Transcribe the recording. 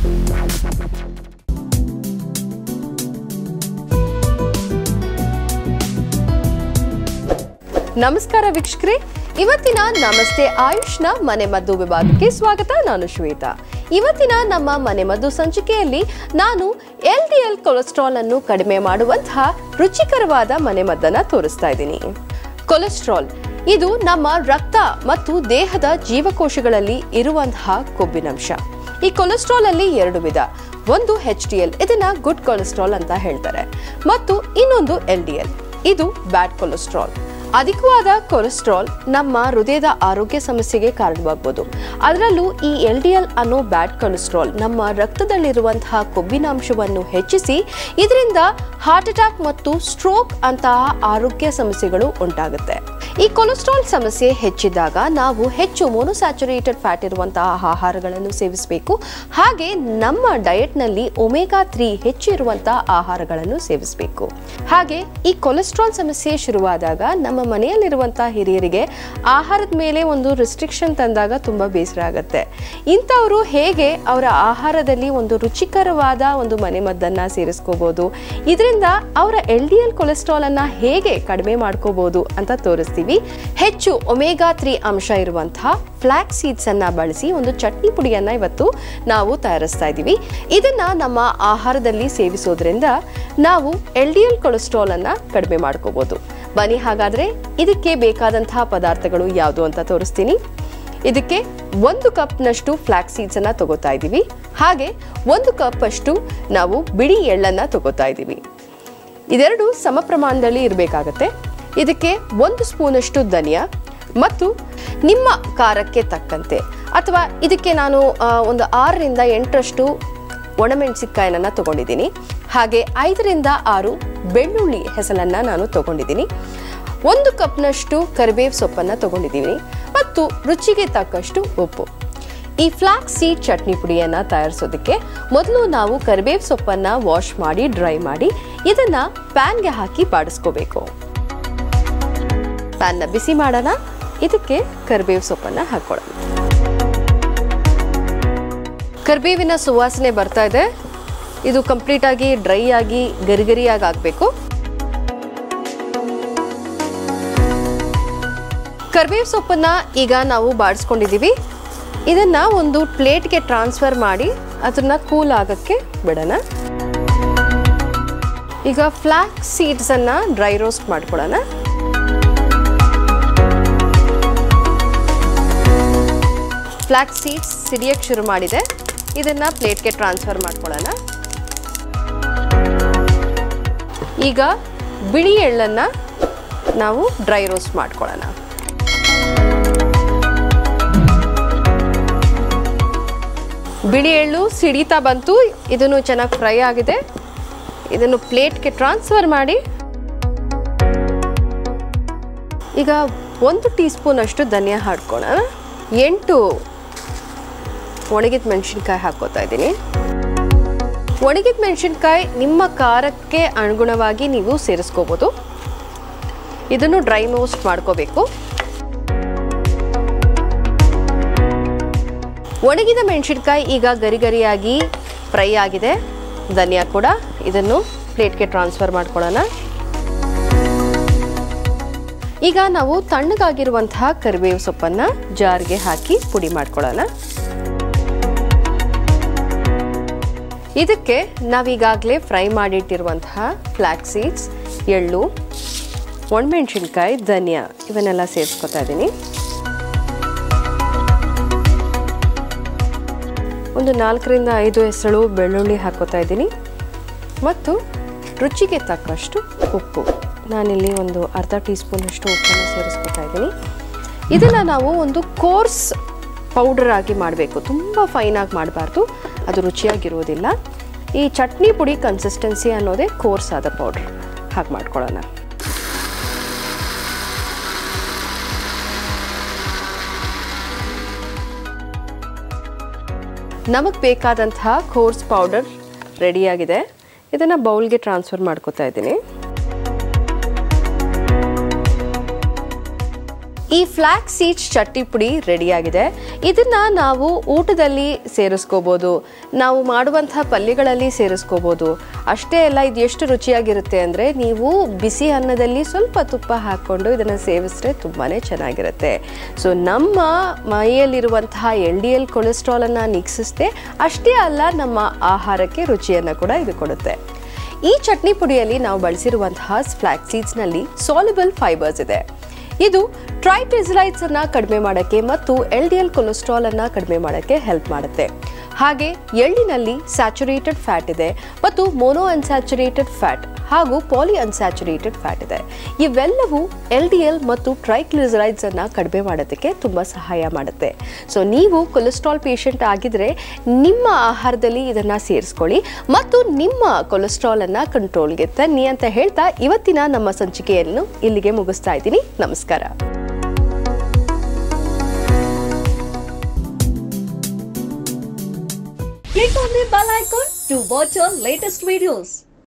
ನಮಸ್ಕಾರ ವೀಕ್ಷಕರೇ ಇವತ್ತಿನ ನಮಸ್ತೆ ಆಯುಷ್ನ ಮನೆ ಮದ್ದು ವಿಭಾಗಕ್ಕೆ ಸ್ವಾಗತ ನಾನು ಶ್ವೇತಾ ಇವತ್ತಿನ ನಮ್ಮ ಮನೆ ಮದ್ದು ಸಂಚಿಕೆಯಲ್ಲಿ ನಾನು ಎಲ್ ಡಿ ಎಲ್ ಕೊಲೆಸ್ಟ್ರಾಲ್ ಅನ್ನು ಕಡಿಮೆ ಮಾಡುವಂತಹ ರುಚಿಕರವಾದ ಮನೆ ಮದ್ದನ್ನ ತೋರಿಸ್ತಾ ಇದ್ದೀನಿ ಕೊಲೆಸ್ಟ್ರಾಲ್ ಇದು ನಮ್ಮ ರಕ್ತ ಮತ್ತು ದೇಹದ ಜೀವಕೋಶಗಳಲ್ಲಿ ಇರುವಂತಹ ಕೊಬ್ಬಿನಂಶ ಈ ಕೊಲೆಸ್ಟ್ರಾಲ್ ಅಲ್ಲಿ ಎರಡು ವಿಧ ಒಂದು ಹೆಚ್ ಡಿ ಎಲ್ ಇದನ್ನ ಗುಡ್ ಕೊಲೆಸ್ಟ್ರಾಲ್ ಅಂತ ಹೇಳ್ತಾರೆ ಮತ್ತು ಇನ್ನೊಂದು ಎಲ್ ಡಿ ಎಲ್ ಇದು ಬ್ಯಾಡ್ ಕೊಲೆಸ್ಟ್ರಾಲ್ ಅಧಿಕವಾದ ಕೊಲೆಸ್ಟ್ರಾಲ್ ನಮ್ಮ ಹೃದಯದ ಆರೋಗ್ಯ ಸಮಸ್ಯೆಗೆ ಕಾರಣವಾಗಬಹುದು ಅದರಲ್ಲೂ ಈ ಎಲ್ ಡಿ ಎಲ್ ಅನ್ನೋ ಬ್ಯಾಡ್ ಕೊಲೆಸ್ಟ್ರಾಲ್ ನಮ್ಮ ರಕ್ತದಲ್ಲಿರುವಂತಹ ಕೊಬ್ಬಿನಾಂಶವನ್ನು ಹೆಚ್ಚಿಸಿ ಇದರಿಂದ ಹಾರ್ಟ್ ಅಟ್ಯಾಕ್ ಮತ್ತು ಸ್ಟ್ರೋಕ್ ಅಂತಹ ಆರೋಗ್ಯ ಸಮಸ್ಯೆಗಳು ಉಂಟಾಗುತ್ತೆ ಈ ಕೊಲೆಸ್ಟ್ರಾಲ್ ಸಮಸ್ಯೆ ಹೆಚ್ಚಿದಾಗ ನಾವು ಹೆಚ್ಚು ಮೋನೋಸ್ಯಾಚುರೇಟೆಡ್ ಫ್ಯಾಟ್ ಇರುವಂತಹ ಆಹಾರಗಳನ್ನು ಸೇವಿಸಬೇಕು ಹಾಗೆ ನಮ್ಮ ಡಯಟ್ನಲ್ಲಿ ಒಮೆಗಾ ತ್ರೀ ಹೆಚ್ಚಿರುವಂತಹ ಆಹಾರಗಳನ್ನು ಸೇವಿಸಬೇಕು ಹಾಗೆ ಈ ಕೊಲೆಸ್ಟ್ರಾಲ್ ಸಮಸ್ಯೆ ಶುರುವಾದಾಗ ನಮ್ಮ ಮನೆಯಲ್ಲಿರುವಂತಹ ಹಿರಿಯರಿಗೆ ಆಹಾರದ ಮೇಲೆ ಒಂದು ರಿಸ್ಟ್ರಿಕ್ಷನ್ ತಂದಾಗ ತುಂಬ ಬೇಸರ ಆಗುತ್ತೆ ಇಂಥವರು ಹೇಗೆ ಅವರ ಆಹಾರದಲ್ಲಿ ಒಂದು ರುಚಿಕರವಾದ ಒಂದು ಮನೆಮದ್ದನ್ನು ಸೇರಿಸ್ಕೋಬೋದು ಇದರಿಂದ ಅವರ ಎಲ್ ಡಿ ಎಲ್ ಕೊಲೆಸ್ಟ್ರಾಲ್ ಅನ್ನ ಹೇಗೆ ಕಡಿಮೆ ಮಾಡ್ಕೋಬಹುದು ಅಂತ ತೋರಿಸ್ತೀವಿ ಹೆಚ್ಚು ಒಮೆಗಾ ತ್ರೀ ಅಂಶ ಇರುವಂತಹ ಫ್ಲಾಕ್ ಸೀಡ್ಸ್ ಅನ್ನ ಬಳಸಿ ಒಂದು ಚಟ್ನಿ ಪುಡಿಯನ್ನ ಇವತ್ತು ನಾವು ತಯಾರಿಸ್ತಾ ಇದ್ದೀವಿ ಇದನ್ನ ನಮ್ಮ ಆಹಾರದಲ್ಲಿ ಸೇವಿಸೋದ್ರಿಂದ ನಾವು ಎಲ್ ಡಿ ಎಲ್ ಕೊಲೆಸ್ಟ್ರಾಲ್ ಅನ್ನ ಕಡಿಮೆ ಮಾಡ್ಕೋಬಹುದು ಬನ್ನಿ ಹಾಗಾದ್ರೆ ಇದಕ್ಕೆ ಬೇಕಾದಂತಹ ಪದಾರ್ಥಗಳು ಯಾವುದು ಅಂತ ತೋರಿಸ್ತೀನಿ ಇದಕ್ಕೆ ಒಂದು ಕಪ್ನಷ್ಟು ಫ್ಲಾಕ್ ಸೀಡ್ಸ್ ಅನ್ನ ತಗೋತಾ ಇದ್ದೀವಿ ಹಾಗೆ ಒಂದು ಕಪ್ ಅಷ್ಟು ನಾವು ಬಿಳಿ ಎಳ್ಳನ್ನ ತಗೋತಾ ಇದ್ದೀವಿ ಇದೆರಡು ಸಮ ಪ್ರಮಾಣದಲ್ಲಿ ಇರಬೇಕಾಗತ್ತೆ ಇದಕ್ಕೆ ಒಂದು ಸ್ಪೂನಷ್ಟು ಧನಿಯಾ ಮತ್ತು ನಿಮ್ಮ ಖಾರಕ್ಕೆ ತಕ್ಕಂತೆ ಅಥವಾ ಇದಕ್ಕೆ ನಾನು ಆ, ಒಂದು ಆರರಿಂದ ಎಂಟರಷ್ಟು ಒಣಮೆಣಸಿನ್ಕಾಯಿನ ತಗೊಂಡಿದ್ದೀನಿ ಹಾಗೆ ಐದರಿಂದ ಆರು ಬೆಳ್ಳುಳ್ಳಿ ಹೆಸಲನ್ನು ನಾನು ತಗೊಂಡಿದ್ದೀನಿ ಒಂದು ಕಪ್ನಷ್ಟು ಕರಿಬೇವು ಸೊಪ್ಪನ್ನು ತಗೊಂಡಿದ್ದೀನಿ ಮತ್ತು ರುಚಿಗೆ ತಕ್ಕಷ್ಟು ಉಪ್ಪು ಈ ಫ್ಲಾಕ್ ಸೀಡ್ ಚಟ್ನಿ ಪುಡಿಯನ್ನು ತಯಾರಿಸೋದಕ್ಕೆ ಮೊದಲು ನಾವು ಕರಿಬೇವು ಸೊಪ್ಪನ್ನು ವಾಶ್ ಮಾಡಿ ಡ್ರೈ ಮಾಡಿ ಇದನ್ನ ಪ್ಯಾನ್ಗೆ ಹಾಕಿ ಬಾಡಿಸ್ಕೋಬೇಕು ಪ್ಯಾನ್ನ ಬಿಸಿ ಮಾಡೋಣ ಇದಕ್ಕೆ ಕರಿಬೇವು ಸೊಪ್ಪನ್ನು ಹಾಕೊಳ್ಳೋಣ ಕರಿಬೇವಿನ ಸುವಾಸನೆ ಬರ್ತಾ ಇದೆ ಇದು ಕಂಪ್ಲೀಟ್ ಆಗಿ ಡ್ರೈ ಆಗಿ ಗರಿಗರಿಯಾಗಿ ಆಗಬೇಕು ಕರಿಬೇವು ಸೊಪ್ಪನ್ನ ಈಗ ನಾವು ಬಾಡಿಸ್ಕೊಂಡಿದ್ದೀವಿ ಇದನ್ನ ಒಂದು ಪ್ಲೇಟ್ಗೆ ಟ್ರಾನ್ಸ್ಫರ್ ಮಾಡಿ ಅದನ್ನ ಕೂಲ್ ಆಗಕ್ಕೆ ಬಿಡೋಣ ಈಗ ಫ್ಲಾಕ್ ಸೀಡ್ಸ್ ಅನ್ನ ಡ್ರೈ ರೋಸ್ಟ್ ಮಾಡ್ಕೊಳ್ಳೋಣ ಫ್ಲಾಕ್ ಸೀಡ್ಸ್ ಸಿಡಿಯಕ್ಕೆ ಶುರು ಮಾಡಿದೆ ಇದನ್ನ ಪ್ಲೇಟ್ಗೆ ಟ್ರಾನ್ಸ್ಫರ್ ಮಾಡ್ಕೊಳ್ಳೋಣ ಈಗ ಬಿಳಿ ಎಳ್ಳನ್ನ ನಾವು ಡ್ರೈ ರೋಸ್ಟ್ ಮಾಡ್ಕೊಳ್ಳೋಣ ಬಿಳಿ ಎಳ್ಳು ಸಿಡಿತಾ ಬಂತು ಇದನ್ನು ಚೆನ್ನಾಗಿ ಫ್ರೈ ಆಗಿದೆ ಇದನ್ನು ಪ್ಲೇಟ್ಗೆ ಟ್ರಾನ್ಸ್ಫರ್ ಮಾಡಿ ಈಗ ಒಂದು ಟೀ ಸ್ಪೂನ್ ಅಷ್ಟು ಧನಿಯಾ ಹಾಡ್ಕೊಳ್ಳೋಣ ಎಂಟು ಒಣಗಿದ ಮೆಣಸಿನ್ಕಾಯಿ ಹಾಕೋತಾ ಇದ್ದೀನಿ ಒಣಗಿದ ಮೆಣಸಿನ್ಕಾಯಿ ನಿಮ್ಮ ಖಾರಕ್ಕೆ ಅನುಗುಣವಾಗಿ ನೀವು ಸೇರಿಸ್ಕೋಬೋದು ಇದನ್ನು ಡ್ರೈ ರೋಸ್ಟ್ ಮಾಡ್ಕೋಬೇಕು ಒಣಗಿದ ಮೆಣಸಿನ್ಕಾಯಿ ಈಗ ಗರಿ ಗರಿಯಾಗಿ ಫ್ರೈ ಆಗಿದೆ ಧನಿಯಾ ಕೂಡ ಇದನ್ನು ಪ್ಲೇಟ್ಗೆ ಟ್ರಾನ್ಸ್ಫರ್ ಮಾಡ್ಕೊಳ್ಳೋಣ ಈಗ ನಾವು ತಣ್ಣಗಾಗಿರುವಂತಹ ಕರಿಬೇವು ಸೊಪ್ಪನ್ನು ಜಾರ್ಗೆ ಹಾಕಿ ಪುಡಿ ಮಾಡ್ಕೊಳ್ಳೋಣ ಇದಕ್ಕೆ ನಾವೀಗಾಗಲೇ ಫ್ರೈ ಮಾಡಿಟ್ಟಿರುವಂತಹ ಫ್ಲ್ಯಾಕ್ ಸೀಡ್ಸ್ ಎಳ್ಳು ಒಣಮೆಣಸಿನ್ಕಾಯಿ ಧನಿಯಾ ಇವನ್ನೆಲ್ಲ ಸೇರಿಸ್ಕೊತಾ ಇದ್ದೀನಿ ಒಂದು ನಾಲ್ಕರಿಂದ ಐದು ಹೆಸರು ಬೆಳ್ಳುಳ್ಳಿ ಹಾಕೋತಾ ಇದ್ದೀನಿ ಮತ್ತು ರುಚಿಗೆ ತಕ್ಕಷ್ಟು ಉಪ್ಪು ನಾನಿಲ್ಲಿ ಒಂದು ಅರ್ಧ ಟೀ ಸ್ಪೂನಷ್ಟು ಉಪ್ಪನ್ನು ಸೇರಿಸ್ಕೊತಾ ಇದ್ದೀನಿ ಇದನ್ನು ನಾವು ಒಂದು ಕೋರ್ಸ್ ಪೌಡರ್ ಆಗಿ ಮಾಡಬೇಕು ತುಂಬ ಫೈನಾಗಿ ಮಾಡಬಾರ್ದು ಅದು ರುಚಿಯಾಗಿರೋದಿಲ್ಲ ಈ ಚಟ್ನಿ ಪುಡಿ ಕನ್ಸಿಸ್ಟೆನ್ಸಿ ಅನ್ನೋದೇ ಕೋರ್ಸ್ ಆದ ಪೌಡ್ರ್ ಹಾಗೆ ಮಾಡ್ಕೊಳ್ಳೋಣ ನಮಗೆ ಬೇಕಾದಂತಹ ಕೋರ್ಸ್ ಪೌಡರ್ ರೆಡಿಯಾಗಿದೆ ಇದನ್ನು ಬೌಲ್ಗೆ ಟ್ರಾನ್ಸ್ಫರ್ ಮಾಡ್ಕೋತಾ ಇದ್ದೀನಿ ಈ ಫ್ಲಾಕ್ ಸೀಡ್ಸ್ ಚಟ್ನಿ ಪುಡಿ ರೆಡಿಯಾಗಿದೆ ಇದನ್ನ ನಾವು ಊಟದಲ್ಲಿ ಸೇರಿಸ್ಕೋಬೋದು ನಾವು ಮಾಡುವಂತಹ ಪಲ್ಯಗಳಲ್ಲಿ ಸೇರಿಸ್ಕೋಬೋದು ಅಷ್ಟೇ ಅಲ್ಲ ಇದು ಎಷ್ಟು ರುಚಿಯಾಗಿರುತ್ತೆ ಅಂದರೆ ನೀವು ಬಿಸಿ ಅನ್ನದಲ್ಲಿ ಸ್ವಲ್ಪ ತುಪ್ಪ ಹಾಕ್ಕೊಂಡು ಇದನ್ನು ಸೇವಿಸಿದ್ರೆ ತುಂಬಾ ಚೆನ್ನಾಗಿರುತ್ತೆ ಸೊ ನಮ್ಮ ಮೈಯಲ್ಲಿರುವಂತಹ ಎಲ್ ಡಿ ಎಲ್ ಕೊಲೆಸ್ಟ್ರಾಲನ್ನು ನಿಗ್ಸಿಸ್ತೆ ಅಷ್ಟೇ ಅಲ್ಲ ನಮ್ಮ ಆಹಾರಕ್ಕೆ ರುಚಿಯನ್ನು ಕೂಡ ಇದು ಕೊಡುತ್ತೆ ಈ ಚಟ್ನಿ ಪುಡಿಯಲ್ಲಿ ನಾವು ಬಳಸಿರುವಂತಹ ಫ್ಲಾಕ್ ಸೀಡ್ಸ್ನಲ್ಲಿ ಸಾಲ್ಯುಬಲ್ ಫೈಬರ್ಸ್ ಇದೆ ಇದು ಟ್ರೈಟ್ರಿಸಲೈಟ್ಸ್ ಅನ್ನ ಕಡಿಮೆ ಮಾಡೋಕ್ಕೆ ಮತ್ತು ಎಲ್ ಡಿ ಎಲ್ ಕೊಲೆಸ್ಟ್ರಾಲ್ ಅನ್ನ ಕಡಿಮೆ ಮಾಡೋಕ್ಕೆ ಹೆಲ್ಪ್ ಮಾಡುತ್ತೆ ಹಾಗೆ ಎಳ್ಳಿನಲ್ಲಿ ಸ್ಯಾಚುರೇಟೆಡ್ ಫ್ಯಾಟ್ ಇದೆ ಮತ್ತು ಮೋನೋ ಅನ್ಸ್ಯಾಚುರೇಟೆಡ್ ಫ್ಯಾಟ್ ಹಾಗೂ ಪಾಲಿ ಅನ್ಸ್ಯಾಚುರೇಟೆಡ್ ಫ್ಯಾಟ್ ಇದೆ ಇವೆಲ್ಲವೂ ಎಲ್ ಡಿ ಎಲ್ ಮತ್ತು ಟ್ರೈಗ್ಲಿಸರೈಡ್ಸ್ ಅನ್ನ ಕಡಿಮೆ ಮಾಡೋದಕ್ಕೆ ತುಂಬ ಸಹಾಯ ಮಾಡುತ್ತೆ ಸೊ ನೀವು ಕೊಲೆಸ್ಟ್ರಾಲ್ ಪೇಷಂಟ್ ಆಗಿದ್ರೆ ನಿಮ್ಮ ಆಹಾರದಲ್ಲಿ ಇದನ್ನ ಸೇರಿಸ್ಕೊಳ್ಳಿ ಮತ್ತು ನಿಮ್ಮ ಕೊಲೆಸ್ಟ್ರಾಲ್ ಅನ್ನ ಕಂಟ್ರೋಲ್ಗೆ ತನ್ನಿ ಅಂತ ಹೇಳ್ತಾ ಇವತ್ತಿನ ನಮ್ಮ ಸಂಚಿಕೆಯನ್ನು ಇಲ್ಲಿಗೆ ಮುಗಿಸ್ತಾ ಇದ್ದೀನಿ ನಮಸ್ಕಾರ Click on the bell icon to watch our latest videos.